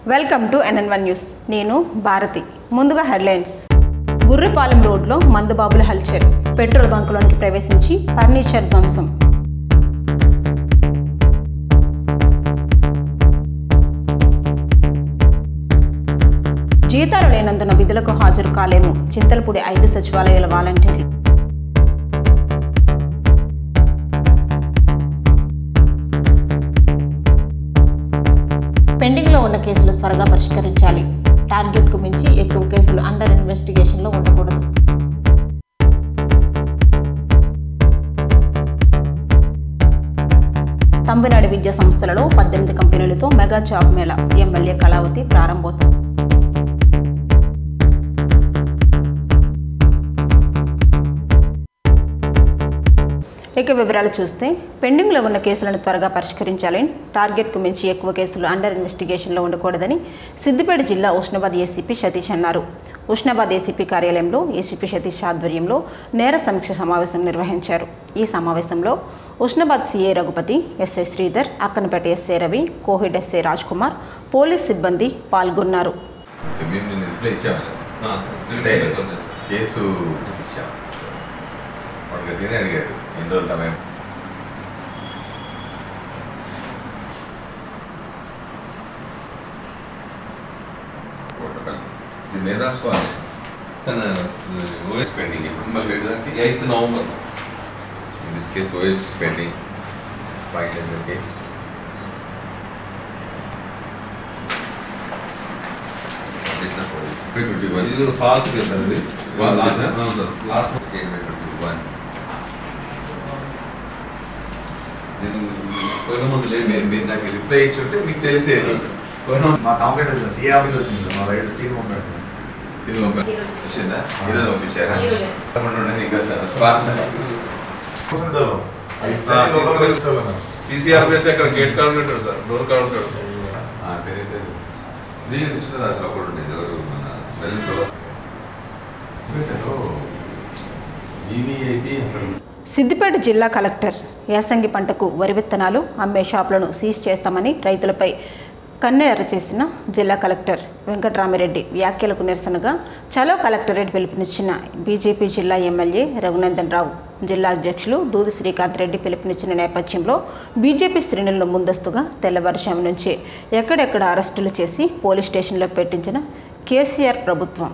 Welcome to NN one news నేను భారతి ముందుగా headlines Burripalem రోడ్లో మందుబాబుల హల్చల్ పెట్రోల్ బంకులోనికి ప్రవేశించి ఫర్నిచర్ ధ్వంసం జీతాలు లేనందున విధులకు హాజరు కాలేము చింతలపూడి ఐదు సచివాలయాల వాలంటీర్లు పెండింగ్లో ఉన్న కేసులు త్వరగా పరిష్కరించాలి టార్గెట్కు మించి ఎక్కువ కేసులు అండర్ ఇన్వెస్టిగేషన్లో ఉండకూడదు తమిళనాడు విద్యా సంస్థలలో పద్దెనిమిది కంపెనీలతో mega job mela MLA Kalavathi ప్రారంభోత్సవం ఇక వివరాలు చూస్తే పెండింగ్లో ఉన్న కేసులను త్వరగా పరిష్కరించాలని టార్గెట్కు మించి ఎక్కువ కేసులు అండర్ ఇన్వెస్టిగేషన్లో ఉండకూడదని సిద్దిపేట జిల్లా ఉష్ణాబాద్ ఏసీపీ సతీష్ అన్నారు ఉష్ణాబాద్ ఏసీపీ కార్యాలయంలో ఏసీపీ సతీష్ ఆధ్వర్యంలో నేర సమీక్ష సమావేశం నిర్వహించారు ఈ సమావేశంలో Husnabad CA Raghupathi SI Sridhar Akkannapet SI Ravi Koheda SI Raj Kumar police సిబ్బంది పాల్గొన్నారు మేము నిన్న రిప్లై ఇచ్చాము అంటే కేసు ఇచ్చాము వాడు గట్టిగానే అడిగాడు ఎన్ని రోజులు సమయం ఇది నేను రాసుకోవాలి ఓఎస్ పెండింగ్ ఎప్పుడు మళ్ళీ లేదు దానికి eighth November in this case OS pending five days case twenty one ఇది కూడా ఫాల్స్ కేసు సార్ ఇది False లాస్ట్ case, అవును సార్ లాస్ట్ పోయిన ముందు లేదు మీరు మీరు నాకు రిప్లై ఇచ్చి ఉంటే మీకు తెలిసేది పోయిన మా కాంప్లైంట్ సీఏ ఆఫీస్ వచ్చింది మా రైట్ సీన్ పంపాడు ఇది పంప- వచ్చిందా ఈరోజు పంపించారా ఉండండి, నీకు వస్తాను. స్పార్క్ సీసీఆర్ బేస్ అక్కడ గేట్ కాడ ఉంటాడు సార్ డోర్ కాడ ఉంటాడు ఆ, పేరే పేరు. ఇది తీసుకున్నది అసలు ఒకడు ఉండేది ఎవరు మన లలిత్లో పేటలో ఈవీఐపీ అక్కడ సిద్దిపేట జిల్లా కలెక్టర్ యాసంగి పంటకు వరి విత్తనాలు అమ్మే షాపులను సీజ్ చేస్తామని రైతులపై కన్నెర చేసిన జిల్లా కలెక్టర్ వెంకట్రామిరెడ్డి వ్యాఖ్యలకు నిరసనగా చలో కలెక్టరేట్ పిలుపునిచ్చిన బీజేపీ జిల్లా ఎమ్మెల్యే రఘునందన్ రావు జిల్లా అధ్యక్షులు దూది శ్రీకాంత్ రెడ్డి పిలుపునిచ్చిన నేపథ్యంలో బీజేపీ శ్రేణులను ముందస్తుగా తెల్లవారుజాము నుంచి ఎక్కడెక్కడ అరెస్టులు చేసి పోలీస్ స్టేషన్లో పెట్టించిన కేసీఆర్ ప్రభుత్వం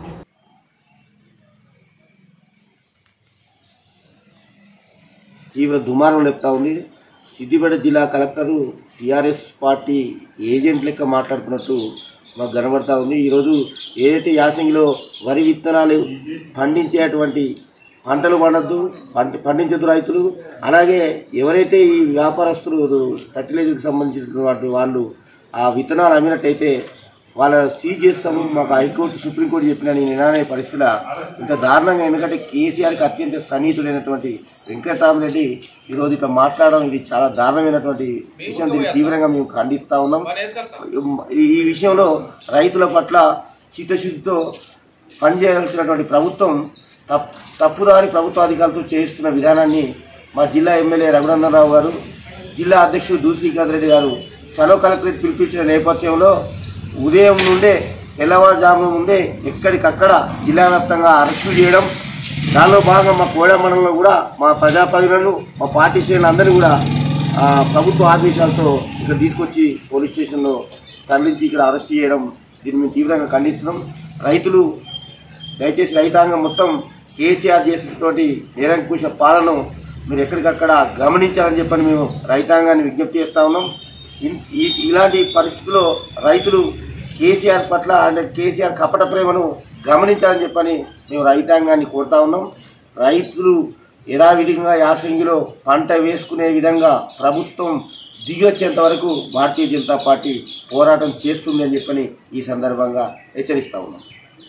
తీవ్ర దుమారం లేపుతా ఉంది సిద్దిపేట జిల్లా కలెక్టరు టీఆర్ఎస్ పార్టీ ఏజెంట్ లెక్క మాట్లాడుతున్నట్టు మాకు కనబడతా ఉంది ఈరోజు ఏదైతే యాసంగిలో వరి విత్తనాలు పండించేటువంటి పంటలు పండద్దు పంట పండించద్దు రైతులు అలాగే ఎవరైతే ఈ వ్యాపారస్తులు ఫర్టిలైజర్కి సంబంధించినటువంటి వాళ్ళు ఆ విత్తనాలు అమ్మినట్టయితే వాళ్ళ సీజ్ చేస్తాము మాకు హైకోర్టు సుప్రీంకోర్టు చెప్పిన నేను వినాలనే పరిస్థితిలో ఇంత దారుణంగా ఎందుకంటే కేసీఆర్కి అత్యంత సన్నిహితుడైనటువంటి వెంకటరామరెడ్డి ఈరోజు ఇట్లా మాట్లాడడం ఇది చాలా దారుణమైనటువంటి విషయం దీన్ని తీవ్రంగా మేము ఖండిస్తా ఉన్నాం ఈ ఈ విషయంలో రైతుల పట్ల చిత్తశుద్ధితో పనిచేయాల్సినటువంటి ప్రభుత్వం తప్- తప్పుదారి ప్రభుత్వ అధికారులతో చేస్తున్న విధానాన్ని మా జిల్లా ఎమ్మెల్యే రఘునందన్ రావు గారు జిల్లా అధ్యక్షుడు దూ శ్రీకాంత్ రెడ్డి గారు చలో కలెక్టరేట్ పిలిపించిన నేపథ్యంలో ఉదయం నుండే తెల్లవారుజామున ముందే ఎక్కడికక్కడ జిల్లా వ్యాప్తంగా అరెస్టులు చేయడం దానిలో భాగంగా మా కోడ మండలంలో కూడా మా ప్రజాప్రతినిధులను మా పార్టీ శ్రేణులందరినీ కూడా ఆ, ప్రభుత్వ ఆదేశాలతో ఇక్కడ తీసుకొచ్చి పోలీస్ స్టేషన్లో తరలించి ఇక్కడ అరెస్ట్ చేయడం దీన్ని మేము తీవ్రంగా ఖండిస్తున్నాం రైతులు దయచేసి రైతాంగం మొత్తం కేసీఆర్ చేసినటువంటి నిరంకుశ పాలన మీరు ఎక్కడికక్కడ గమనించాలని చెప్పని మేము రైతాంగాన్ని విజ్ఞప్తి చేస్తా ఉన్నాం ఇన్- ఈ- ఇలాంటి పరిస్థితుల్లో రైతులు కేసీఆర్ పట్ల అంటే కేసీఆర్ కపట ప్రేమను గమనించాలని చెప్పని మేము రైతాంగాన్ని కోరుతా ఉన్నాం రైతులు యథావిధిగా యాసంగిలో పంట వేసుకునే విధంగా ప్రభుత్వం దిగొచ్చేంత వరకు భారతీయ జనతా పార్టీ పోరాటం చేస్తుంది అని చెప్పని ఈ సందర్భంగా హెచ్చరిస్తా ఉన్నాం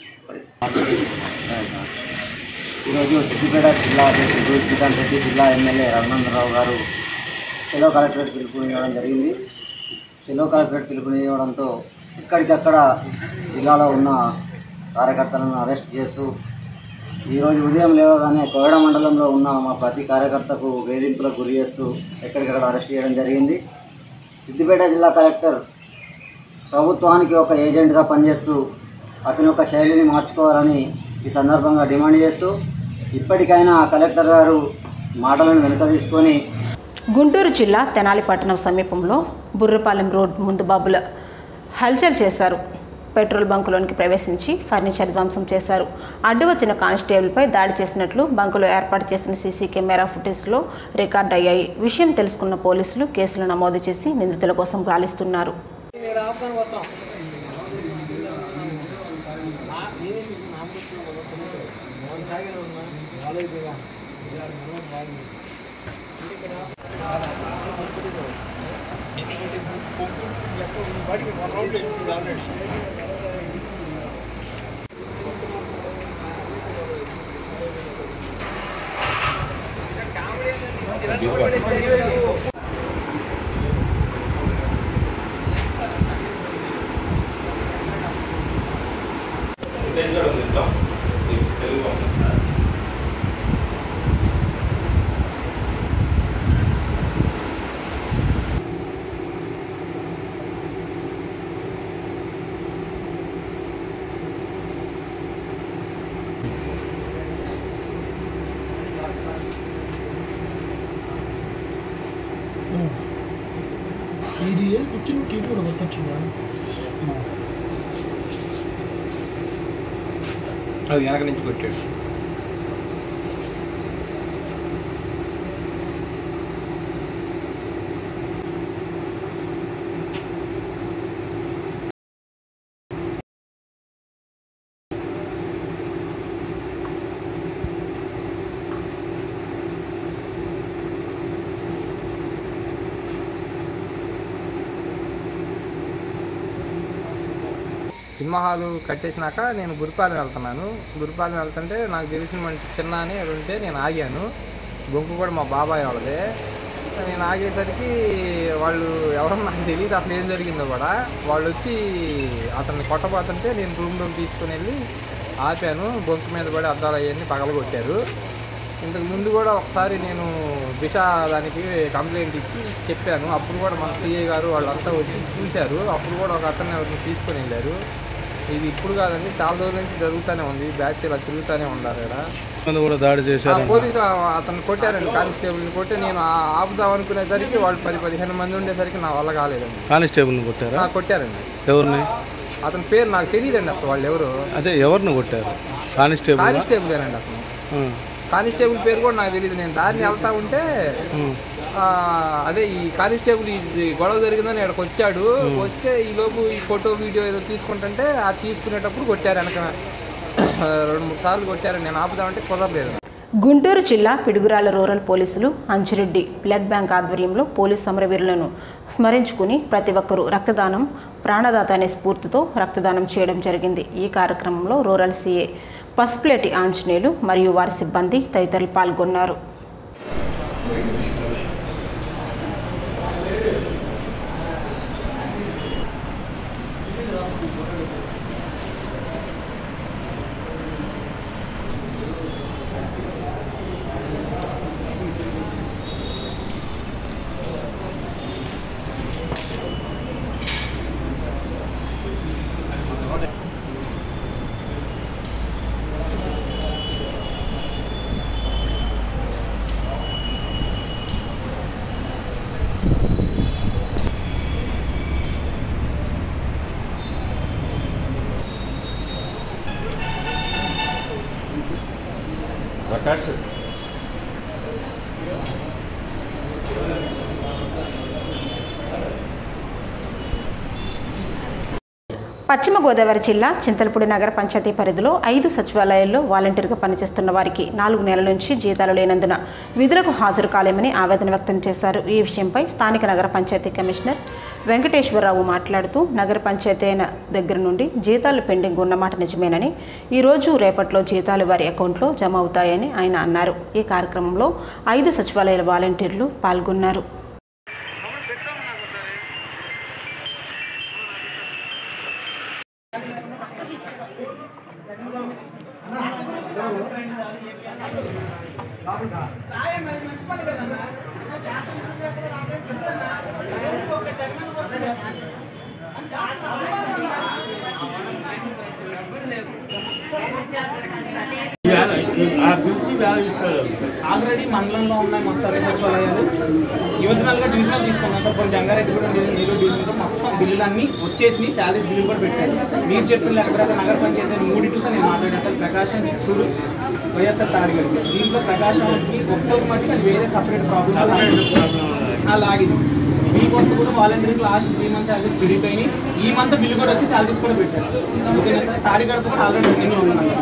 ఈరోజు సిద్దిపేట జిల్లా అధ్యక్షుడు శ్రీకాంత్ రెడ్డి జిల్లా ఎమ్మెల్యే రఘునందరావు గారు చెలో కలెక్టరేట్ పిలుపునివ్వడం జరిగింది చెలో కలెక్టరేట్ పిలుపునివ్వడంతో ఎక్కడికక్కడ జిల్లాలో ఉన్న కార్యకర్తలను అరెస్ట్ చేస్తూ ఈరోజు ఉదయం లేవగానే కోయడ మండలంలో ఉన్న మా ప్రతి కార్యకర్తకు వేధింపులకు గురి చేస్తూ ఎక్కడికక్కడ అరెస్ట్ చేయడం జరిగింది సిద్దిపేట జిల్లా కలెక్టర్ ప్రభుత్వానికి ఒక ఏజెంట్గా పనిచేస్తూ అతని యొక్క శైలిని మార్చుకోవాలని ఈ సందర్భంగా డిమాండ్ చేస్తూ ఇప్పటికైనా ఆ కలెక్టర్ గారు మాటలను వెనుక తీసుకొని గుంటూరు జిల్లా తెనాలి పట్టణం సమీపంలో బుర్రపాలెం రోడ్ ముందు బాబుల హల్చల్ చేశారు పెట్రోల్ బంకులోనికి ప్రవేశించి ఫర్నిచర్ ధ్వంసం చేశారు అడ్డు వచ్చిన కానిస్టేబుల్పై దాడి చేసినట్లు బంకులో ఏర్పాటు చేసిన సీసీ కెమెరా ఫుటేజ్లో రికార్డ్ అయ్యాయి విషయం తెలుసుకున్న పోలీసులు కేసులు నమోదు చేసి నిందితుల కోసం గాలిస్తున్నారు ఇది ఏది కూర్చుని టీ కూడా కొట్టచ్చు అది వెనక నుంచి కొట్టాడు సినిమా హాల్ కట్టేసినాక నేను గురిపాలెం వెళ్తున్నాను గురిపాలెం వెళ్తుంటే నాకు తెలిసిన మనిషి చిన్న అని అది ఉంటే నేను ఆగాను బొంకు కూడా మా బాబాయ్ వాళ్ళదే నేను ఆగేసరికి వాళ్ళు ఎవరో నాకు తెలియదు అసలు ఏం జరిగిందో కూడా వాళ్ళు వచ్చి అతన్ని కొట్టబోతుంటే నేను రూమ్ రూమ్ తీసుకుని వెళ్ళి ఆపాను బొంకు మీద పడి అద్దాలు అవన్నీ పగలగొట్టారు ఇంతకు ముందు కూడా ఒకసారి నేను దిశ దానికి కంప్లైంట్ ఇచ్చి చెప్పాను అప్పుడు కూడా మన సిఐ గారు వాళ్ళంతా వచ్చి చూశారు అప్పుడు కూడా ఒక అతన్ని ఎవరిని తీసుకొని వెళ్ళారు ఇది ఇప్పుడు కాదండి చాలా రోజుల నుంచి జరుగుతూనే ఉంది బ్యాచ్ ఇలా తిరుగుతూనే ఉన్నారు ఇక్కడ కూడా దాడి ఆ చేశారు పోలీసు ఆ- అతను కొట్టారండి కానిస్టేబుల్ని కొట్టి నేను ఆ- ఆపుదాం అనుకునేసరికి వాళ్ళు పది పదిహేను మంది ఉండేసరికి నా వల్ల కాలేదండి కానిస్టేబుల్ని కొట్టారా ఆ, కొట్టారండి ఎవరిని అతని పేరు నాకు తెలియదండి అసలు వాళ్ళు ఎవరు అదే ఎవరిని కొట్టారు కానిస్టేబుల్ కానిస్టేబులేనండి అతను కానిస్టేబుల్ పేరు కూడా నాకు తెలియదు నేను దారిని వెళ్తా ఉంటే ఆ, అదే ఈ కానిస్టేబుల్ ఇది గొడవ జరిగిందని ఇక్కడికి వచ్చాడు వస్తే ఈ లోపు ఈ ఫోటో వీడియో ఏదో తీసుకుంటుంటే అది తీసుకునేటప్పుడు కొట్టారు వెనక రెండు మూడు సార్లు కొట్టారు నేను ఆపుదామంటే కుదరలేదు గుంటూరు జిల్లా పిడుగురాల రూరల్ పోలీసులు అంజిరెడ్డి బ్లడ్ బ్యాంక్ ఆధ్వర్యంలో పోలీస్ సమరవీరులను స్మరించుకుని ప్రతి ఒక్కరూ రక్తదానం ప్రాణదాత అనే స్ఫూర్తితో రక్తదానం చేయడం జరిగింది ఈ కార్యక్రమంలో రూరల్ సీఏ పసుపులేటి ఆంజనేయులు మరియు వారి సిబ్బంది తదితరులు పాల్గొన్నారు ప్రకాష్ పశ్చిమ గోదావరి జిల్లా చింతలపూడి నగర పంచాయతీ పరిధిలో ఐదు సచివాలయాల్లో వాలంటీర్గా పనిచేస్తున్న వారికి నాలుగు నెలల నుంచి జీతాలు లేనందున విధులకు హాజరు కాలేమని ఆవేదన వ్యక్తం చేశారు ఈ విషయంపై స్థానిక నగర పంచాయతీ కమిషనర్ వెంకటేశ్వరరావు మాట్లాడుతూ నగర పంచాయతీ అయిన దగ్గర నుండి జీతాలు పెండింగ్ ఉన్నమాట నిజమేనని ఈరోజు రేపట్లో జీతాలు వారి అకౌంట్లో జమ అవుతాయని ఆయన అన్నారు ఈ కార్యక్రమంలో ఐదు సచివాలయాల వాలంటీర్లు పాల్గొన్నారు ఆల్రెడీ మండలంలో ఉన్నాయి మొత్తం అన్ని సచివాలయాలు యువజనాలుగా డివిజనల్ తీసుకున్నాం సార్ కొన్ని జంగారెడ్డి కూడా నీరు డివిజన్లో మొత్తం బిల్లులన్నీ వచ్చేసి శాలరీస్ బిల్లు కూడా పెట్టారు మీరు చెప్పిన లెక్క ప్రకారం నగర పంచాయతీ మూడింటితో నేను మాట్లాడాను సార్ ప్రకాశం చిత్తూరు వైఎస్ఆర్ తాడిగడి దీంట్లో ప్రకాశానికి ఒక్కొక్క మట్టికి అది వేరే సపరేట్ ప్రాబ్లం అలాగింది మీ కొంత కూడా వాలంటీర్కి లాస్ట్ త్రీ మంత్స్ శాలరీస్ పెరిగిపోయినాయి ఈ మంత్ బిల్లు కూడా వచ్చి శాలరీస్ కూడా పెట్టారు ఓకేనా సార్ తాడిగడప కూడా ఆల్రెడీ రన్నింగ్లో ఉన్నాను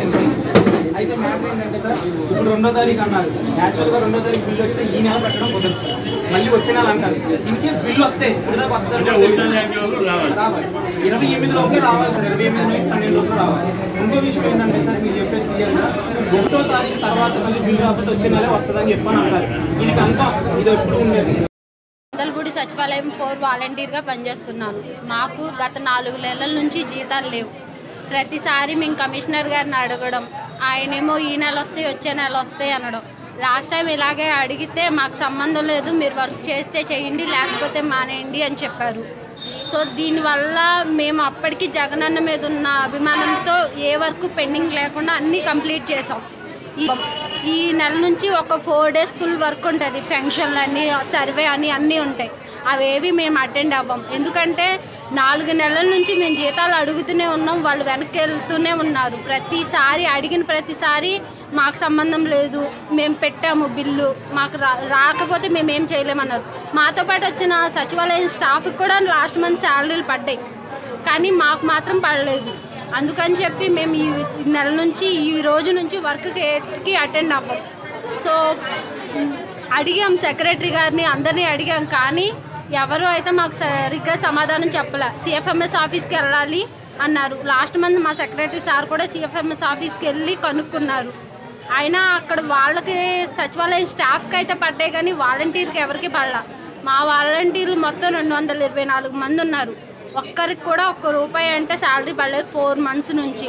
అయితే మ్యాటర్ ఏంటంటే సార్ ఇప్పుడు రెండో తారీఖు అన్నారు యాక్చువల్గా రెండో తారీఖు బిల్లు వచ్చితే ఈ నెల పెట్టడం కుదరదు సార్. మళ్ళీ వచ్చే నెల అంటారు ఇన్ కేస్ బిల్లు వస్తే ఇప్పుడు దాకా వస్తారు రావాలి ఇరవై ఎనిమిది లోపలే రావాలి సార్ ఇరవై ఎనిమిది నుంచి పన్నెండు లోపల రావాలి ఇంకో విషయం ఏంటంటే సార్ మీరు చెప్పేది క్లియర్గా ఒకటో తారీఖు తర్వాత మళ్ళీ బిల్లు రాకపోతే వచ్చే నెలే వస్తుందని చెప్పని అంటారు ఇది కన్ఫామ్ ఇది ఎప్పుడు ఉండేది అందలపూడి సచివాలయం ఫోర్ వాలంటీర్గా పనిచేస్తున్నాను నాకు గత నాలుగు నెలల నుంచి జీతాలు లేవు ప్రతిసారి మేము కమిషనర్ గారిని అడగడం ఆయనేమో ఈ నెల వస్తాయి వచ్చే నెల వస్తాయి అనడం లాస్ట్ టైం ఇలాగే అడిగితే మాకు సంబంధం లేదు మీరు వర్క్ చేస్తే చేయండి లేకపోతే మానేయండి అని చెప్పారు సో దీనివల్ల మేము అప్పటికి జగనన్న మీద ఉన్న అభిమానంతో ఏ వర్క్ పెండింగ్ లేకుండా అన్నీ కంప్లీట్ చేసాం ఈ ఈ నెల నుంచి ఒక ఫోర్ డేస్ ఫుల్ వర్క్ ఉంటుంది ఫంక్షన్లు అన్నీ సర్వే అని అన్నీ ఉంటాయి అవేవి మేము అటెండ్ అవ్వం ఎందుకంటే నాలుగు నెలల నుంచి మేము జీతాలు అడుగుతూనే ఉన్నాం వాళ్ళు వెనక్కి వెళ్తూనే ఉన్నారు ప్రతిసారి అడిగిన ప్రతిసారి మాకు సంబంధం లేదు మేము పెట్టాము బిల్లు మాకు రా రాకపోతే మేము ఏం చేయలేమన్నారు మాతో పాటు వచ్చిన సచివాలయం స్టాఫ్కి కూడా లాస్ట్ మంత్ శాలరీలు పడ్డాయి కానీ మాకు మాత్రం పడలేదు అందుకని చెప్పి మేము ఈ నెల నుంచి ఈ రోజు నుంచి వర్క్కి అటెండ్ అవ్వం సో మ్, అడిగాం సెక్రటరీ గారిని అందరినీ అడిగాం కానీ ఎవరు అయితే మాకు సరిగ్గా సమాధానం చెప్పలే సిఎఫ్ఎంఎస్ ఆఫీస్కి వెళ్ళాలి అన్నారు లాస్ట్ మంత్ మా సెక్రటరీ సార్ కూడా సిఎఫ్ఎంఎస్ ఆఫీస్కి వెళ్ళి కనుక్కున్నారు అయినా అక్కడ వాళ్ళకి సచివాలయం స్టాఫ్కి అయితే పడ్డాయి కానీ వాలంటీర్కి ఎవరికి పడలా మా వాలంటీర్లు మొత్తం రెండు వందల ఇరవై నాలుగు మంది ఉన్నారు ఒక్కరికి కూడా ఒక్క రూపాయి అంటే శాలరీ పడలేదు ఫోర్ మంత్స్ నుంచి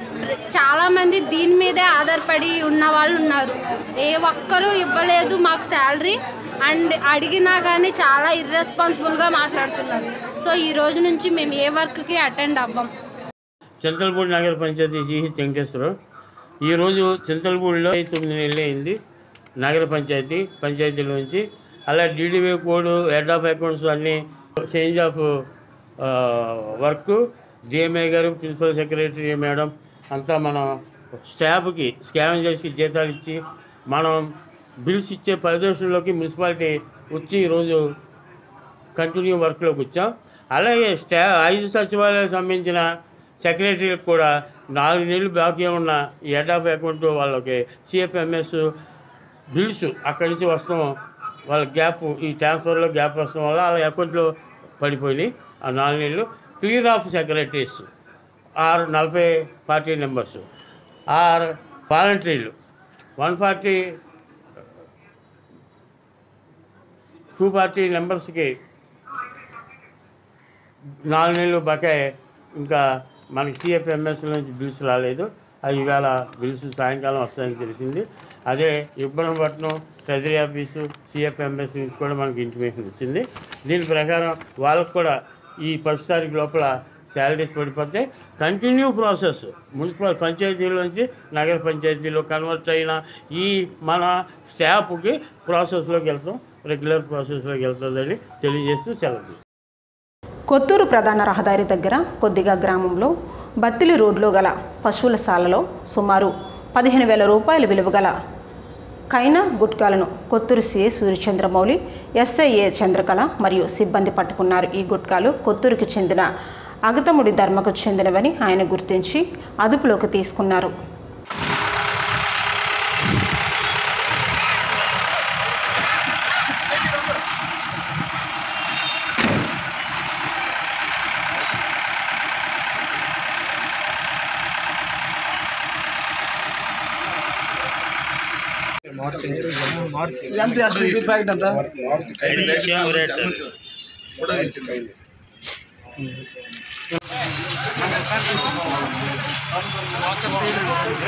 చాలా మంది దీని మీదే ఆధారపడి ఉన్న వాళ్ళు ఉన్నారు ఏ ఒక్కరూ ఇవ్వలేదు మాకు శాలరీ అండ్ అడిగినా కానీ చాలా ఇర్రెస్పాన్సిబుల్గా మాట్లాడుతున్నారు సో ఈ రోజు నుంచి మేము ఏ వర్క్కి అటెండ్ అవ్వం చింతలపూడి నగర పంచాయతీ జీహెచ్ వెంకటేశ్వరం ఈరోజు చింతలపూడిలో తొమ్మిది నెలలు అయింది నగర పంచాయతీ పంచాయతీల నుంచి అలా DDV code head of accounts అన్నీ చేంజ్ ఆఫ్ వర్క్ డిఎంఏ గారు ప్రిన్సిపల్ సెక్రటరీ మేడం అంతా మనం స్టాఫ్కి స్కావెంజర్స్కి జీతాలు ఇచ్చి మనం బిల్స్ ఇచ్చే పరిదర్శనలోకి మున్సిపాలిటీ వచ్చి ఈరోజు కంటిన్యూ వర్క్లోకి వచ్చాం అలాగే స్టా ఐదు సచివాలయాలకు సంబంధించిన సెక్రటరీలకు కూడా నాలుగు నెలలు బాకీ ఉన్న ఈ హెడ్ ఆఫ్ అకౌంట్ వాళ్ళకి సిఎఫ్ఎంఎస్ బిల్స్ అక్కడి నుంచి వస్తాం వాళ్ళ గ్యాప్ ఈ ట్రాన్స్ఫర్లో గ్యాప్ వస్తాం వల్ల వాళ్ళ అకౌంట్లో పడిపోయినాయి ఆ నాలుగు నెలలు క్లియర్ ఆఫ్ సెక్రటరీస్ ఆర్ నలభై పార్టీ నెంబర్స్ ఆర్ వాలంటీర్లు వన్ ఫార్టీ టూ పార్టీ నెంబర్స్కి నాలుగు నెలలు బకాయి ఇంకా మనకి సిఎఫ్ఎంఎస్ నుంచి బిల్స్ రాలేదు అవి ఇవాళ బిల్స్ సాయంకాలం వస్తాయని తెలిసింది అదే ఇబ్రహంపట్నం ట్రెజరీ ఆఫీసు సిఎఫ్ఎంఎస్ నుంచి కూడా మనకి ఇంటిమేషన్ వచ్చింది దీని ప్రకారం వాళ్ళకు కూడా ఈ ఫస్ట్ తారీఖు లోపల శాలరీస్ పడిపోతే కంటిన్యూ ప్రాసెస్ మున్సిపల్ పంచాయతీల నుంచి నగర పంచాయతీలో కన్వర్ట్ అయిన ఈ మన స్టాఫ్కి ప్రాసెస్లోకి వెళ్తాం రెగ్యులర్ ప్రాసెస్లోకి వెళ్తుందని తెలియజేస్తూ సెలవు కొత్తూరు ప్రధాన రహదారి దగ్గర కొద్దిగా గ్రామంలో బత్తిలి రోడ్లో గల పశువుల శాలలో సుమారు పదిహేను వేల రూపాయల విలువ గల కైనా గుట్కాలను కొత్తూరు సిఏ సూర్యచంద్రమౌళి ఎస్ఐఏ చంద్రకళ మరియు సిబ్బంది పట్టుకున్నారు ఈ గుట్కాలు కొత్తూరుకు చెందిన అగతముడి ధర్మకు చెందినవని ఆయన గుర్తించి అదుపులోకి తీసుకున్నారు ఎంత అసలు ప్యాకెట్ ఎంత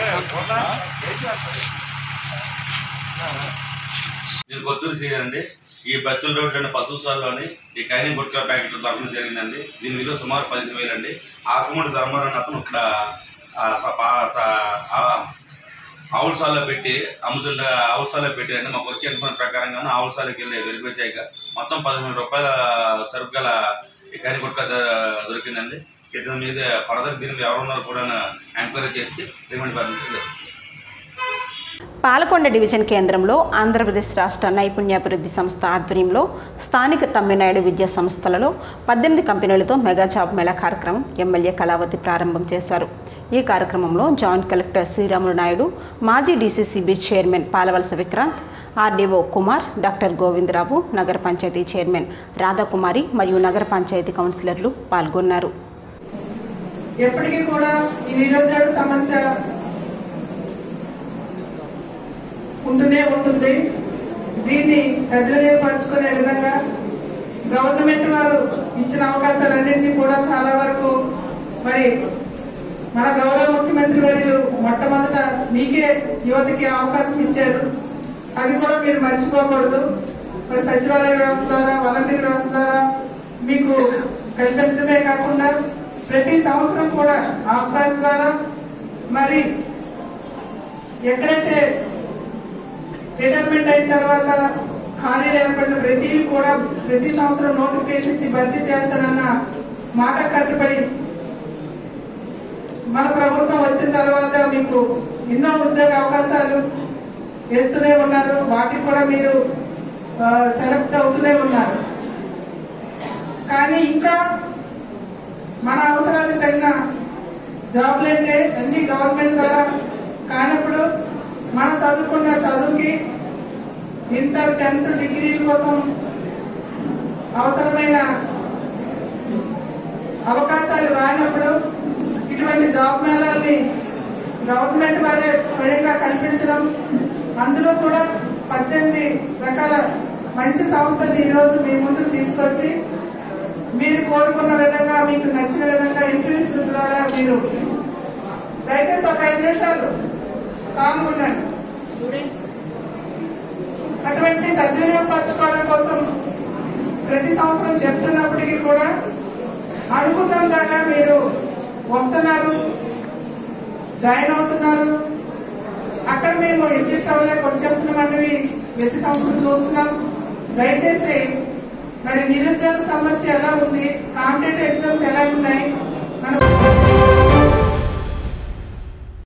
నేను కొత్తూరు చేయండి ఈ బత్తుల రోడ్లోని పశుశాలలోని ఈ కైనీ గుట్కల ప్యాకెట్లు దొరకడం జరిగిందండి దీని విలువ సుమారు పదిహేను వేలండి ఆకుమూడి ధర్మారావు అనే అతను ఇక్కడ ఆ, స- పా- స- ఆ, ఆవులసాల్లో పెట్టి అమ్ముతుండ ఆవులసాల్లో పెట్టారండి మాకు వచ్చే ఇన్ఫర్మేషన్ ప్రకారంగా ఆవులసాలకి వెళ్ళి వెరిఫై చేయగా మొత్తం పదిహేను రూపాయల సరుకు గల ఈ కైనీ గుట్క ద- దొరికిందండి ఇతని మీద ఫర్దర్ దీని మీద ఎవరున్నారో కూడా ఎంక్వైరీ చేసి రిమాండ్ పంపించారు పాలకొండ డివిజన్ కేంద్రంలో ఆంధ్రప్రదేశ్ రాష్ట్ర నైపుణ్యాభివృద్ధి సంస్థ ఆధ్వర్యంలో స్థానిక తమ్మినాయుడు విద్యా సంస్థలలో పద్దెనిమిది కంపెనీలతో మెగా జాబ్ మేళా కార్యక్రమం ఎమ్మెల్యే కళావతి ప్రారంభం చేశారు ఈ కార్యక్రమంలో జాయింట్ కలెక్టర్ శ్రీరాములు నాయుడు మాజీ DCCB chairman Palavalasa Vikrant RDO Kumar doctor Govindarao నగర పంచాయతీ చైర్మన్ రాధాకుమారి మరియు నగర పంచాయతీ కౌన్సిలర్లు పాల్గొన్నారు ఎప్పటికీ కూడా ఈ నిరుద్యోగ సమస్య ఉంటూనే ఉంటుంది దీన్ని సద్వినియోగపరచుకునే విధంగా గవర్నమెంట్ వారు ఇచ్చిన అవకాశాలన్నింటినీ కూడా చాలా వరకు మరి మన గౌరవ ముఖ్యమంత్రి వర్యులు మొట్టమొదట మీకే యువతకి అవకాశం ఇచ్చారు అది కూడా మీరు మర్చిపోకూడదు మరి సచివాలయ వ్యవస్థ ద్వారా వాలంటీర్ వ్యవస్థ ద్వారా మీకు కల్పించడమే కాకుండా ప్రతి సంవత్సరం కూడా అవకాశం ద్వారా మరి ఎక్కడైతే రిటైర్మెంట్ అయిన తర్వాత ఖాళీలు ఏర్పడిన ప్రతి కూడా ప్రతి సంవత్సరం నోటిఫికేషన్ ఇచ్చి భర్తీ చేస్తానన్న మాట కట్టుబడి మన ప్రభుత్వం వచ్చిన తర్వాత మీకు ఎన్నో ఉద్యోగ అవకాశాలు వేస్తూనే ఉన్నారు వాటికి కూడా మీరు సెలెక్ట్ అవుతూనే ఉన్నారు కానీ ఇంకా మన అవసరాలకు తగిన జాబ్లు అంటే అన్ని గవర్నమెంట్ ద్వారా కానప్పుడు మనం చదువుకున్న చదువుకి ఇంటర్ టెన్త్ డిగ్రీల కోసం అవసరమైన అవకాశాలు రానప్పుడు ఇటువంటి జాబ్ మేళాల్ని గవర్నమెంట్ వారే స్వయంగా కల్పించడం అందులో కూడా పద్దెనిమిది రకాల మంచి సంస్థలు ఈరోజు మీ ముందుకు తీసుకొచ్చి మీరు కోరుకున్న విధంగా మీకు నచ్చిన విధంగా ఇంటర్వ్యూస్ ద్వారా మీరు దయచేసి ఒక ఐదు నిమిషాలు కాముకుండండి అటువంటి సద్వినియోగపరచుకోవడం కోసం ప్రతి సంవత్సరం చెప్తున్నప్పటికీ కూడా అనుకున్నాం దాకా మీరు వస్తున్నారు జాయిన్ అవుతున్నారు అక్కడ మేము అడ్జస్ట్ అవ్వలేక వచ్చేస్తున్నాం అనేవి ప్రతి సంవత్సరం చూస్తున్నాం దయచేసి మరి నిరుద్యోగ సమస్య ఎలా ఉంది కాంపిటేటివ్ ఎగ్జామ్స్ ఎలా ఉన్నాయి